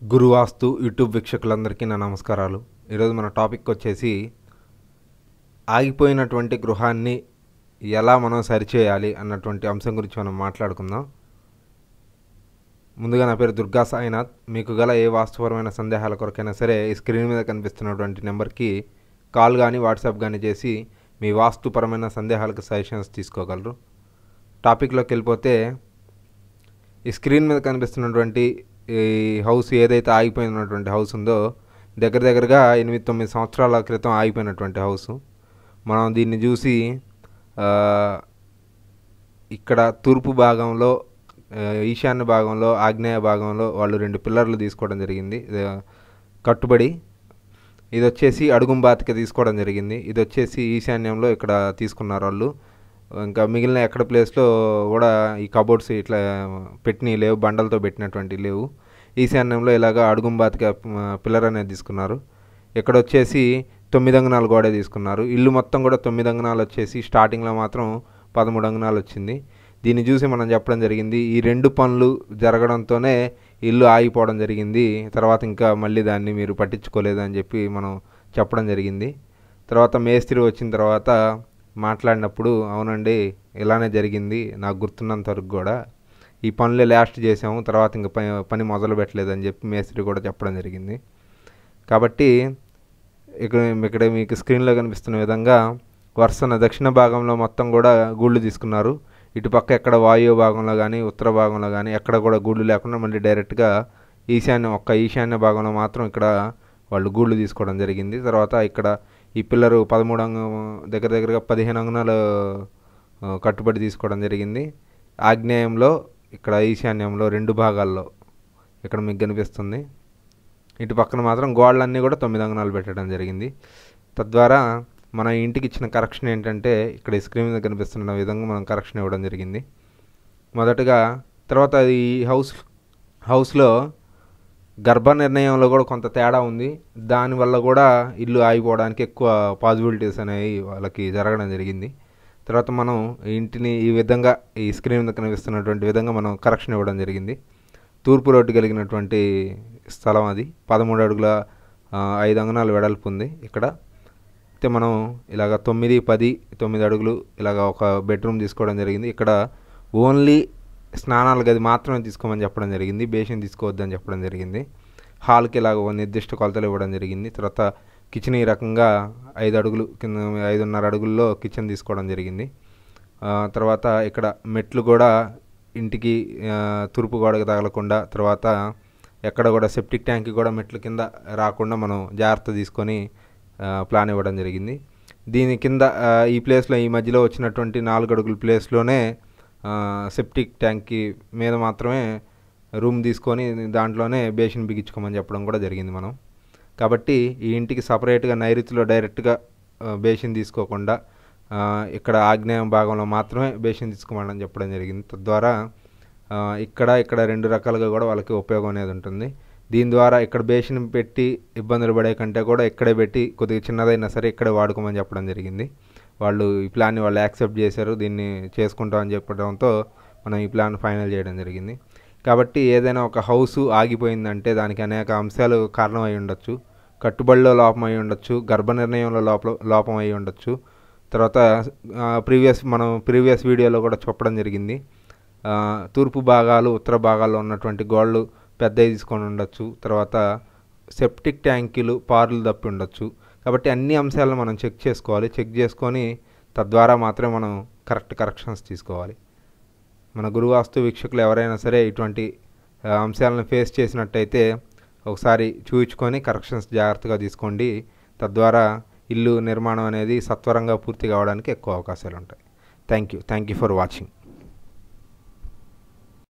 గురువాస్తు YouTube వీక్షకులందరికీ నా నమస్కారాలు ఈరోజు మన టాపిక్ వచ్చేసి ఆగిపోయినటువంటి గృహాన్ని ఎలా మనం సరిచేయాలి అన్నటువంటి అంశం గురించి మనం మాట్లాడుకుందాం ముందుగా నా పేరు దుర్గా సాయినాథ్ మీకు గల ఏ వాస్తుపరమైన సందేహాల కొరకైనా సరే ఈ స్క్రీన్ మీద కనిపిస్తున్నటువంటి నెంబర్కి కాల్ కానీ వాట్సాప్ కానీ చేసి మీ వాస్తుపరమైన సందేహాలకు సజెషన్స్ తీసుకోగలరు టాపిక్లోకి వెళ్ళిపోతే ఈ స్క్రీన్ మీద కనిపిస్తున్నటువంటి ఈ హౌస్ ఏదైతే ఆగిపోయినటువంటి హౌస్ ఉందో దగ్గర దగ్గరగా ఎనిమిది తొమ్మిది సంవత్సరాల క్రితం ఆగిపోయినటువంటి హౌస్ మనం దీన్ని చూసి ఆ, ఇక్కడ తూర్పు భాగంలో ఆ, ఈశాన్య భాగంలో ఆగ్నేయ భాగంలో వాళ్ళు రెండు పిల్లర్లు తీసుకోవడం జరిగింది ఇది, కట్టుబడి ఇది వచ్చేసి అడుగుంబాతికి తీసుకోవడం జరిగింది ఇది వచ్చేసి ఈశాన్యంలో ఇక్కడ తీసుకున్నారు వాళ్ళు ఇంకా మిగిలిన ఎక్కడ ప్లేస్లో కూడా ఈ కబోర్డ్స్ ఇట్లా పెట్టినవి లేవు బండలతో పెట్టినటువంటి లేవు ఈశాన్యంలో ఇలాగ అడుగుంబాతికి పిల్లర్ అనేది తీసుకున్నారు ఇక్కడ వచ్చేసి తొమ్మిది అంగనాలు గోడే తీసుకున్నారు ఇల్లు మొత్తం కూడా తొమ్మిది అంగనాలు వచ్చేసి స్టార్టింగ్లో మాత్రం పదమూడు అంగనాలు వచ్చింది దీన్ని చూసి మనం చెప్పడం జరిగింది ఈ రెండు పనులు జరగడంతోనే ఇల్లు ఆగిపోవడం జరిగింది తర్వాత ఇంకా మళ్ళీ దాన్ని మీరు పట్టించుకోలేదు అని చెప్పి మనం చెప్పడం జరిగింది తర్వాత మేస్త్రి వచ్చిన తర్వాత మాట్లాడినప్పుడు అవునండి ఇలానే జరిగింది నాకు గుర్తున్నంత వరకు కూడా ఈ పనులే లాస్ట్ చేసాము తర్వాత ఇంకా పని పని మొదలు పెట్టలేదని చెప్పి మేస్త్రి కూడా చెప్పడం జరిగింది కాబట్టి ఇక్కడ ఇక్కడ మీకు స్క్రీన్లో కనిపిస్తున్న విధంగా వరుసన దక్షిణ భాగంలో మొత్తం కూడా గూళ్ళు తీసుకున్నారు ఇటు పక్క ఎక్కడ వాయువ్య భాగంలో కానీ ఉత్తర భాగంలో కానీ ఎక్కడ కూడా గూళ్ళు లేకుండా మళ్ళీ డైరెక్ట్గా ఈశాన్య ఒక్క ఈశాన్య భాగంలో మాత్రం ఇక్కడ వాళ్ళు గూళ్ళు తీసుకోవడం జరిగింది తర్వాత ఇక్కడ ఈ పిల్లరు పదమూడు అంగం దగ్గర దగ్గరగా పదిహేను అంగనాలు ఆ, కట్టుబడి తీసుకోవడం జరిగింది ఆగ్నేయంలో ఇక్కడ ఈశాన్యంలో రెండు భాగాల్లో ఇక్కడ మీకు కనిపిస్తుంది ఇటు పక్కన మాత్రం గోడలన్నీ కూడా తొమ్మిది అంగనాలు పెట్టడం జరిగింది తద్వారా మన ఇంటికి ఇచ్చిన కరెక్షన్ ఏంటంటే ఇక్కడ ఈ స్క్రీన్ మీద కనిపిస్తున్న విధంగా మనం కరెక్షన్ ఇవ్వడం జరిగింది మొదటగా తర్వాత ఈ హౌస్ హౌస్లో గర్భ నిర్ణయంలో కూడా కొంత తేడా ఉంది దానివల్ల కూడా ఇల్లు ఆగిపోవడానికి ఎక్కువ పాసిబిలిటీస్ అనేవి వాళ్ళకి జరగడం జరిగింది తర్వాత మనం ఈ ఇంటిని ఈ విధంగా ఈ స్క్రీన్ మీద కనిపిస్తున్నటువంటి విధంగా మనం కరెక్షన్ ఇవ్వడం జరిగింది తూర్పు రోడ్డు కలిగినటువంటి స్థలం అది పదమూడు అడుగుల ఆ, ఐదు అంగనాలు వెడల్పు ఉంది ఇక్కడ అయితే మనం ఇలాగ తొమ్మిది పది తొమ్మిది అడుగులు ఇలాగ ఒక బెడ్రూమ్ తీసుకోవడం జరిగింది ఇక్కడ ఓన్లీ స్నానాల గది మాత్రమే తీసుకోమని చెప్పడం జరిగింది బేసిన్ తీసుకోవద్దని చెప్పడం జరిగింది హాల్కి ఇలాగ ఒక నిర్దిష్ట కొలతలు ఇవ్వడం జరిగింది తర్వాత కిచెన్ ఈ రకంగా ఐదు అడుగులు కింద ఐదున్నర అడుగుల్లో కిచెన్ తీసుకోవడం జరిగింది ఆ, తర్వాత ఇక్కడ మెట్లు కూడా ఇంటికి ఆ, తూర్పు గోడకు తగలకుండా తర్వాత ఎక్కడ కూడా సెప్టిక్ ట్యాంక్ కూడా మెట్ల కింద రాకుండా మనం జాగ్రత్త తీసుకొని ఆ, ప్లాన్ ఇవ్వడం జరిగింది దీని కింద ఆ, ఈ ప్లేస్లో ఈ మధ్యలో వచ్చినటువంటి నాలుగు అడుగుల ప్లేస్లోనే ఆ, సెప్టిక్ ట్యాంక్కి మీద మాత్రమే రూమ్ తీసుకొని దాంట్లోనే బేసిన్ బిగించుకోమని చెప్పడం కూడా జరిగింది మనం కాబట్టి ఈ ఇంటికి సపరేట్గా నైరుతిలో డైరెక్ట్గా ఆ, బేసిన్ తీసుకోకుండా ఆ, ఇక్కడ ఆగ్నేయం భాగంలో మాత్రమే బేసిన్ తీసుకోమని చెప్పడం జరిగింది తద్వారా ఆ, ఇక్కడ ఇక్కడ రెండు రకాలుగా కూడా వాళ్ళకి ఉపయోగం అనేది ఉంటుంది దీని ద్వారా ఇక్కడ బేసిన్ పెట్టి ఇబ్బందులు పడే కంటే కూడా ఇక్కడే పెట్టి కొద్దిగా చిన్నదైనా సరే ఇక్కడే వాడుకోమని చెప్పడం జరిగింది వాళ్ళు ఈ ప్లాన్ని వాళ్ళు యాక్సెప్ట్ చేశారు దీన్ని చేసుకుంటామని చెప్పడంతో మనం ఈ ప్లాన్ ఫైనల్ చేయడం జరిగింది కాబట్టి ఏదైనా ఒక హౌస్ ఆగిపోయిందంటే దానికి అనేక అంశాలు కారణం అయి ఉండొచ్చు కట్టుబడిలో లోపం అయి ఉండొచ్చు గర్భ నిర్ణయంలో లోపల లోపం అయి ఉండొచ్చు తర్వాత ప్రీవియస్ మనం ప్రీవియస్ వీడియోలో కూడా చెప్పడం జరిగింది ఆ, తూర్పు భాగాలు ఉత్తర భాగాల్లో ఉన్నటువంటి గోళ్ళు పెద్దవి తీసుకొని ఉండొచ్చు తర్వాత సెప్టిక్ ట్యాంకులు పార్లు తప్పి ఉండొచ్చు కాబట్టి అన్ని అంశాలను మనం చెక్ చేసుకోవాలి చెక్ చేసుకొని తద్వారా మాత్రమే మనం కరెక్ట్ కరెక్షన్స్ తీసుకోవాలి మన గురువాస్తు వీక్షకులు ఎవరైనా సరే ఇటువంటి ఆ, అంశాలను ఫేస్ చేసినట్టయితే ఒకసారి చూయించుకొని కరెక్షన్స్ జాగ్రత్తగా తీసుకోండి తద్వారా ఇల్లు నిర్మాణం అనేది సత్వరంగా పూర్తి కావడానికి ఎక్కువ అవకాశాలు ఉంటాయి thank you thank you for watching